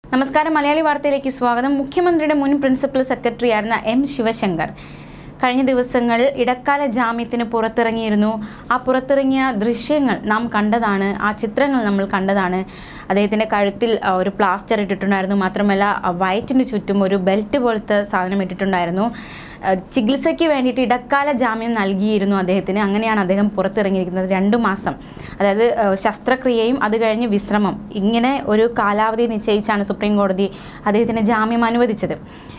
നമസ്കാരം മലയാളി വാർത്തയിലേക്ക് സ്വാഗതം മുഖ്യമന്ത്രിയുടെ മുൻ പ്രിൻസിപ്പൽ സെക്രട്ടറി ആയിരുന്ന എം ശിവശങ്കർ കഴിഞ്ഞ ദിവസങ്ങളിൽ ഇടക്കാല ജാമ്യത്തിന് പുറത്തിറങ്ങിയിരുന്നു ആ പുറത്തിറങ്ങിയ ദൃശ്യങ്ങൾ നാം കണ്ടതാണ് ആ ചിത്രങ്ങൾ നമ്മൾ കണ്ടതാണ് അദ്ദേഹത്തിൻ്റെ കഴുത്തിൽ ആ, ഒരു പ്ലാസ്റ്റർ ഇട്ടിട്ടുണ്ടായിരുന്നു മാത്രമല്ല ആ, വയറ്റിന് ചുറ്റും ഒരു ബെൽറ്റ് പോലത്തെ സാധനം ഇട്ടിട്ടുണ്ടായിരുന്നു ആ, ചികിത്സയ്ക്ക് വേണ്ടിയിട്ട് ഇടക്കാല ജാമ്യം നൽകിയിരുന്നു അദ്ദേഹത്തിന് അങ്ങനെയാണ് അദ്ദേഹം പുറത്തിറങ്ങിയിരിക്കുന്നത് രണ്ടു മാസം അതായത് ആ, ശസ്ത്രക്രിയയും അത് കഴിഞ്ഞ് വിശ്രമം ഇങ്ങനെ ഒരു കാലാവധി നിശ്ചയിച്ചാണ് സുപ്രീം കോടതി അദ്ദേഹത്തിന് ജാമ്യം അനുവദിച്ചത്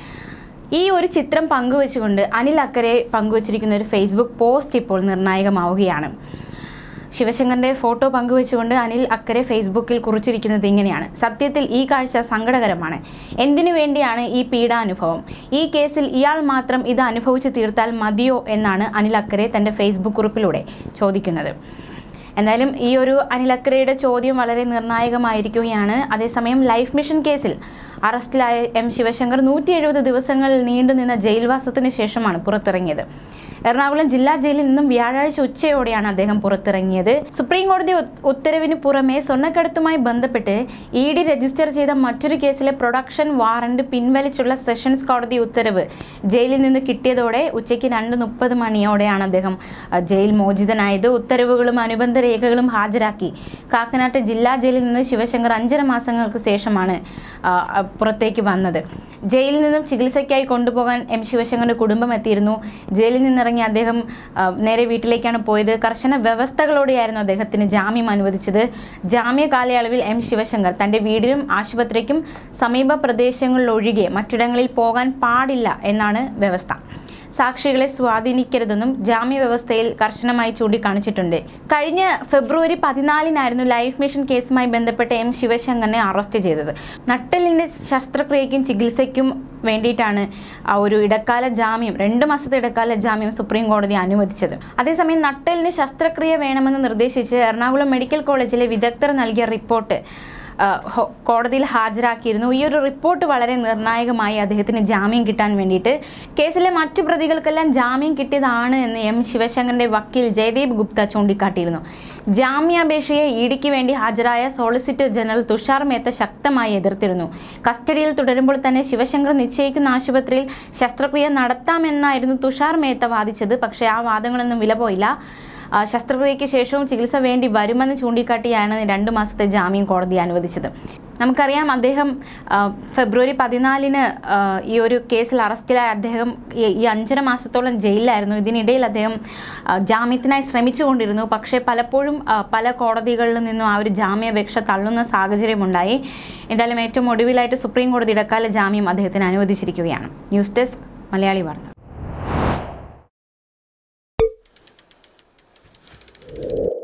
ഈ ഒരു ചിത്രം പങ്കുവെച്ചുകൊണ്ട് അനിൽ അക്കരെ പങ്കുവച്ചിരിക്കുന്ന ഒരു ഫേസ്ബുക്ക് പോസ്റ്റ് ഇപ്പോൾ നിർണായകമാവുകയാണ് ശിവശങ്കറിന്റെ ഫോട്ടോ പങ്കുവെച്ചുകൊണ്ട് അനിൽ അക്കരെ ഫേസ്ബുക്കിൽ കുറിച്ചിരിക്കുന്നത് ഇങ്ങനെയാണ് സത്യത്തിൽ ഈ കാഴ്ച സങ്കടകരമാണ് എന്തിനു വേണ്ടിയാണ് ഈ പീഡാനുഭവം ഈ കേസിൽ ഇയാൾ മാത്രം ഇത് അനുഭവിച്ച് തീർത്താൽ മതിയോ എന്നാണ് അനിൽ അക്കരെ തന്റെ ഫേസ്ബുക്ക് കുറിപ്പിലൂടെ ചോദിക്കുന്നത് എന്തായാലും ഈ ഒരു അനിൽ അക്കരയുടെ ചോദ്യം വളരെ നിർണായകമായിരിക്കുകയാണ് അതേസമയം ലൈഫ് മിഷൻ കേസിൽ അറസ്റ്റിലായ എം ശിവശങ്കർ നൂറ്റി എഴുപത് ദിവസങ്ങൾ നീണ്ടുനിന്ന ജയിൽവാസത്തിന് ശേഷമാണ് പുറത്തിറങ്ങിയത് എറണാകുളം ജില്ലാ ജയിലിൽ നിന്നും വ്യാഴാഴ്ച ഉച്ചയോടെയാണ് അദ്ദേഹം പുറത്തിറങ്ങിയത് സുപ്രീം കോടതി ഉത്- ഉത്തരവിന് പുറമെ സ്വർണ്ണക്കടത്തുമായി ബന്ധപ്പെട്ട് ഇ ഡി രജിസ്റ്റർ ചെയ്ത മറ്റൊരു കേസിലെ പ്രൊഡക്ഷൻ വാറന്റ് പിൻവലിച്ചുള്ള സെഷൻസ് കോടതി ഉത്തരവ് ജയിലിൽ നിന്ന് കിട്ടിയതോടെ ഉച്ചയ്ക്ക് രണ്ട് മുപ്പത് മണിയോടെയാണ് അദ്ദേഹം അഹ്, ജയിൽ മോചിതനായത് ഉത്തരവുകളും അനുബന്ധ രേഖകളും ഹാജരാക്കി കാക്കനാട്ട് ജില്ലാ ജയിലിൽ നിന്ന് ശിവശങ്കർ അഞ്ചര മാസങ്ങൾക്ക് ശേഷമാണ് ആ, അഹ്, പുറത്തേക്ക് വന്നത് ജയിലിൽ നിന്നും ചികിത്സയ്ക്കായി കൊണ്ടുപോകാൻ എം ശിവശങ്കറിന്റെ കുടുംബം എത്തിയിരുന്നു ജയിലിൽ നിന്നിറങ്ങി അദ്ദേഹം ആ, നേരെ വീട്ടിലേക്കാണ് പോയത് കർശന വ്യവസ്ഥകളോടെയായിരുന്നു അദ്ദേഹത്തിന് ജാമ്യം അനുവദിച്ചത് ജാമ്യ കാലയളവിൽ എം ശിവശങ്കർ തന്റെ വീടിനും ആശുപത്രിക്കും സമീപ പ്രദേശങ്ങളിലൊഴികെ മറ്റിടങ്ങളിൽ പോകാൻ പാടില്ല എന്നാണ് വ്യവസ്ഥ സാക്ഷികളെ സ്വാധീനിക്കരുതെന്നും ജാമ്യവ്യവസ്ഥയിൽ കർശനമായി ചൂണ്ടിക്കാണിച്ചിട്ടുണ്ട് കഴിഞ്ഞ ഫെബ്രുവരി പതിനാലിനായിരുന്നു ലൈഫ് മിഷൻ കേസുമായി ബന്ധപ്പെട്ട് എം ശിവശങ്കറിനെ അറസ്റ്റ് ചെയ്തത് നട്ടലിന്റെ ശസ്ത്രക്രിയയ്ക്കും ചികിത്സയ്ക്കും വേണ്ടിയിട്ടാണ് ആ ഒരു ഇടക്കാല ജാമ്യം രണ്ട് മാസത്തെ ഇടക്കാല ജാമ്യം സുപ്രീം കോടതി അനുവദിച്ചത് അതേസമയം നട്ടലിന് ശസ്ത്രക്രിയ വേണമെന്ന് നിർദ്ദേശിച്ച് എറണാകുളം മെഡിക്കൽ കോളേജിലെ വിദഗ്ധർ നൽകിയ റിപ്പോർട്ട് ആ, ഹോ- കോടതിയിൽ ഹാജരാക്കിയിരുന്നു ഈ ഒരു റിപ്പോർട്ട് വളരെ നിർണായകമായി അദ്ദേഹത്തിന് ജാമ്യം കിട്ടാൻ വേണ്ടിയിട്ട് കേസിലെ മറ്റു പ്രതികൾക്കെല്ലാം ജാമ്യം കിട്ടിയതാണ് എന്ന് എം ശിവശങ്കറിന്റെ വക്കീൽ ജയദീപ് ഗുപ്ത ചൂണ്ടിക്കാട്ടിയിരുന്നു ജാമ്യാപേക്ഷയെ ഇഡിക്ക് വേണ്ടി ഹാജരായ സോളിസിറ്റർ ജനറൽ തുഷാർ മേത്ത ശക്തമായി എതിർത്തിരുന്നു കസ്റ്റഡിയിൽ തുടരുമ്പോൾ തന്നെ ശിവശങ്കർ നിശ്ചയിക്കുന്ന ആശുപത്രിയിൽ ശസ്ത്രക്രിയ നടത്താമെന്നായിരുന്നു തുഷാർ മേത്ത വാദിച്ചത് പക്ഷേ ആ വാദങ്ങളൊന്നും വില പോയില്ല ആ, ശസ്ത്രക്രിയയ്ക്ക് ശേഷവും ചികിത്സ വേണ്ടി വരുമെന്ന് ചൂണ്ടിക്കാട്ടിയാണ് രണ്ട് മാസത്തെ ജാമ്യം കോടതി അനുവദിച്ചത് നമുക്കറിയാം അദ്ദേഹം ആ, ഫെബ്രുവരി പതിനാലിന് ആ, ഈ ഒരു കേസിൽ അറസ്റ്റിലായ അദ്ദേഹം ഈ- ഈ അഞ്ചര മാസത്തോളം ജയിലിലായിരുന്നു ഇതിനിടയിൽ അദ്ദേഹം ആ, ജാമ്യത്തിനായി ശ്രമിച്ചുകൊണ്ടിരുന്നു പക്ഷേ പലപ്പോഴും ആ, പല കോടതികളിൽ നിന്നും ആ ഒരു ജാമ്യാപേക്ഷ തള്ളുന്ന സാഹചര്യമുണ്ടായി എന്തായാലും ഏറ്റവും ഒടുവിലായിട്ട് സുപ്രീം കോടതി ഇടക്കാല ജാമ്യം അദ്ദേഹത്തിന് അനുവദിച്ചിരിക്കുകയാണ് ന്യൂസ് ഡെസ്ക് മലയാളി വാർത്ത